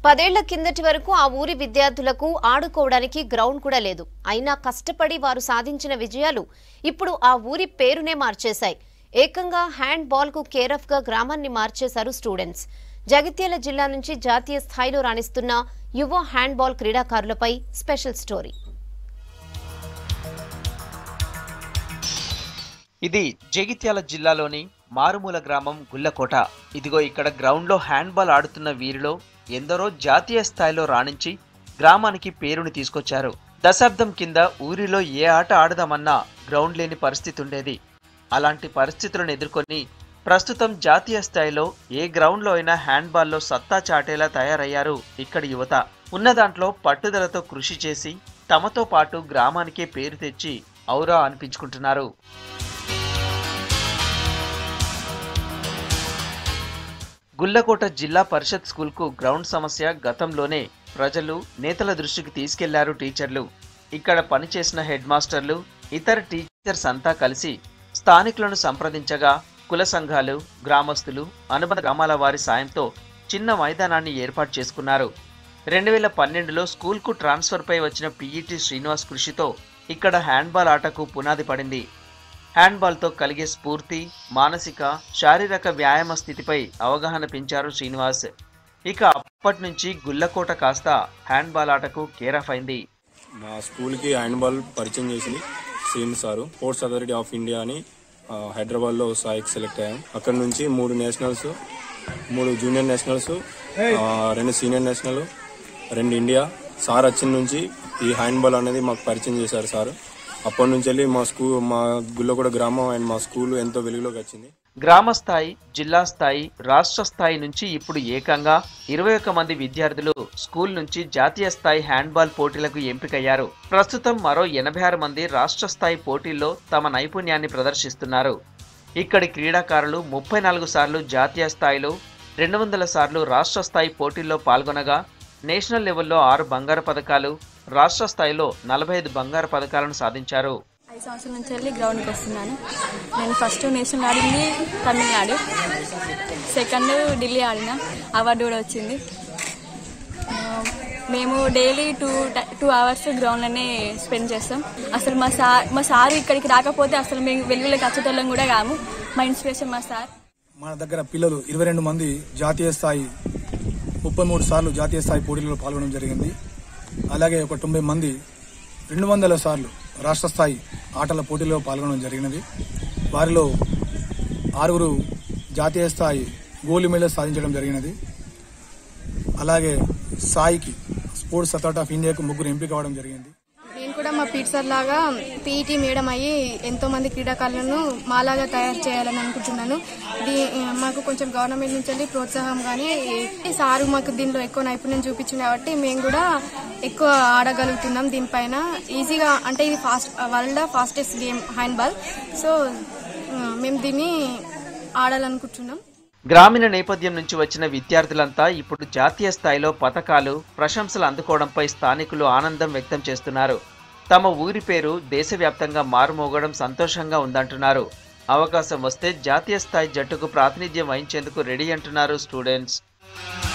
పదేళ్ల కిందటి వరకు ఆ ఊరి విద్యార్థులకు ఆడుకోవడానికి గ్రౌండ్ కూడా లేదు అయినా కష్టపడి వారు సాధించిన విజయాలు ఇప్పుడు ఆ ఊరి పేరునే మార్చేశాయి ఏకంగా హ్యాండ్ బాల్ కు కేరఫ్ గా గ్రామాన్ని మార్చేశారు స్టూడెంట్స్ జగిత్యాల జిల్లా నుంచి జాతీయ స్థాయిలో రాణిస్తున్న యువ హ్యాండ్ బాల్ క్రీడాకారులపై స్పెషల్ స్టోరీ ఇది జగిత్యాల జిల్లాలోని మారుమూల గ్రామం గుల్లకోట ఇదిగో ఇక్కడ గ్రౌండ్లో హ్యాండ్బాల్ ఆడుతున్న వీరిలో ఎందరో జాతీయ స్థాయిలో రాణించి గ్రామానికి పేరుని తీసుకొచ్చారు దశాబ్దం కింద ఊరిలో ఏ ఆట ఆడదామన్నా గ్రౌండ్ లేని పరిస్థితి ఉండేది అలాంటి పరిస్థితులను ఎదుర్కొని ప్రస్తుతం జాతీయ స్థాయిలో ఏ గ్రౌండ్లో అయినా హ్యాండ్బాల్లో సత్తా చాటేలా తయారయ్యారు ఇక్కడి యువత ఉన్న దాంట్లో పట్టుదలతో కృషి చేసి తమతో పాటు గ్రామానికే పేరు తెచ్చి ఔరా అనిపించుకుంటున్నారు గుల్లకోట జిల్లా పరిషత్ స్కూల్కు గ్రౌండ్ సమస్య గతంలోనే ప్రజలు నేతల దృష్టికి తీసుకెళ్లారు టీచర్లు ఇక్కడ పనిచేసిన హెడ్ మాస్టర్లు ఇతర టీచర్స్ అంతా కలిసి స్థానికులను సంప్రదించగా కుల సంఘాలు గ్రామస్తులు అనుబంధ గ్రామాల వారి సాయంతో చిన్న మైదానాన్ని ఏర్పాటు చేసుకున్నారు రెండు వేల పన్నెండులో స్కూల్కు ట్రాన్స్ఫర్పై వచ్చిన పీఈటీ శ్రీనివాస్ కృషితో ఇక్కడ హ్యాండ్బాల్ ఆటకు పునాది పడింది హ్యాండ్బాల్తో కలిగే స్ఫూర్తి మానసిక శారీరక వ్యాయామ స్థితిపై అవగాహన పెంచారు శ్రీనివాస్ ఇక అప్పటి నుంచి గుల్లకోట కాస్త హ్యాండ్బాల్ ఆటకు కేరాఫ్ అయింది మా స్కూల్కి హ్యాండ్బాల్ పరిచయం చేసింది Srinu sir sports authority of India అని ఆ, హైదరాబాద్లో సాయికి సెలెక్ట్ అయ్యాం అక్కడ నుంచి మూడు నేషనల్స్ మూడు జూనియర్ నేషనల్స్ ఆ, రెండు సీనియర్ నేషనల్ రెండు ఇండియా సార్ వచ్చిన నుంచి ఈ హ్యాండ్బాల్ అనేది మాకు పరిచయం చేశారు సార్ అప్పటి నుంచి వెళ్ళి మా స్కూల్ మా గుల్లగూడ గ్రామం అండ్ మా స్కూల్ ఎంతో వెలుగులోకి వచ్చింది గ్రామ స్థాయి జిల్లా స్థాయి రాష్ట్ర స్థాయి నుంచి ఇప్పుడు ఏకంగా ఇరవై ఒక్క మంది విద్యార్థులు స్కూల్ నుంచి జాతీయ స్థాయి హ్యాండ్బాల్ పోటీలకు ఎంపికయ్యారు ప్రస్తుతం మరో ఎనభై ఆరు మంది రాష్ట్ర స్థాయి పోటీల్లో తమ నైపుణ్యాన్ని ప్రదర్శిస్తున్నారు ఇక్కడి క్రీడాకారులు ముప్పై నాలుగు సార్లు జాతీయ స్థాయిలో రెండు వందల సార్లు రాష్ట్ర స్థాయి పోటీల్లో పాల్గొనగా నేషనల్ లెవెల్లో ఆరు బంగారు పథకాలు రాష్ట్ర స్థాయిలో నలభై ఐదు బంగారు పథకాలను సాధించారు ఐదు సంవత్సరాల నుంచి వెళ్ళి గ్రౌండ్కి వస్తున్నాను నేను ఫస్ట్ నేషనల్ ఆడింది తమిళనాడు సెకండ్ ఢిల్లీ ఆడిన అవార్డు కూడా వచ్చింది ఆ, మేము డైలీ టూ టూ అవర్స్ గ్రౌండ్లోనే స్పెండ్ చేస్తాం అసలు మా సార్ మా సార్ ఇక్కడికి రాకపోతే అసలు మేము వెలుగులోకి వచ్చేటోళ్ళం కూడా కాము మా ఇన్స్పిరేషన్ మా సార్ మన దగ్గర పిల్లలు ఇరవై రెండు మంది జాతీయ స్థాయి ముప్పై మూడు సార్లు జాతీయ స్థాయి పోటీలలో పాల్గొనడం జరిగింది అలాగే ఒక తొంభై మంది రెండు వందల సార్లు రాష్ట్ర స్థాయి ఆటల పోటీలో పాల్గొనడం జరిగినది వారిలో ఆరుగురు జాతీయ స్థాయి గోల్డ్ మెడల్ సాధించడం జరిగినది అలాగే సాయికి స్పోర్ట్స్ అథారిటీ ఆఫ్ ఇండియాకు ముగ్గురు ఎంపిక కావడం జరిగింది నేను కూడా మా పీట్ సార్ లాగా పీఈటీ మేడం అయ్యి ఎంతో మంది క్రీడాకారులను మాలాగా తయారు చేయాలని అనుకుంటున్నాను దీ మాకు కొంచెం గవర్నమెంట్ నుంచి వెళ్ళి ప్రోత్సాహం కానీ ఈ సారు మాకు దీనిలో ఎక్కువ నైపుణ్యం చూపించింది కాబట్టి మేము కూడా ఎక్కువ ఆడగలుగుతున్నాం దీనిపైన ఈజీగా అంటే ఇది fast world fastest game handball so ఆ, మేము దీన్ని ఆడాలనుకుంటున్నాం గ్రామీణ నేపథ్యం నుంచి వచ్చిన విద్యార్థులంతా ఇప్పుడు జాతీయ స్థాయిలో పథకాలు ప్రశంసలు అందుకోవడంపై స్థానికులు ఆనందం వ్యక్తం చేస్తున్నారు తమ ఊరి పేరు దేశవ్యాప్తంగా మారుమోగడం సంతోషంగా ఉందంటున్నారు అవకాశం వస్తే జాతీయ స్థాయి జట్టుకు ప్రాతినిధ్యం వహించేందుకు రెడీ అంటున్నారు స్టూడెంట్స్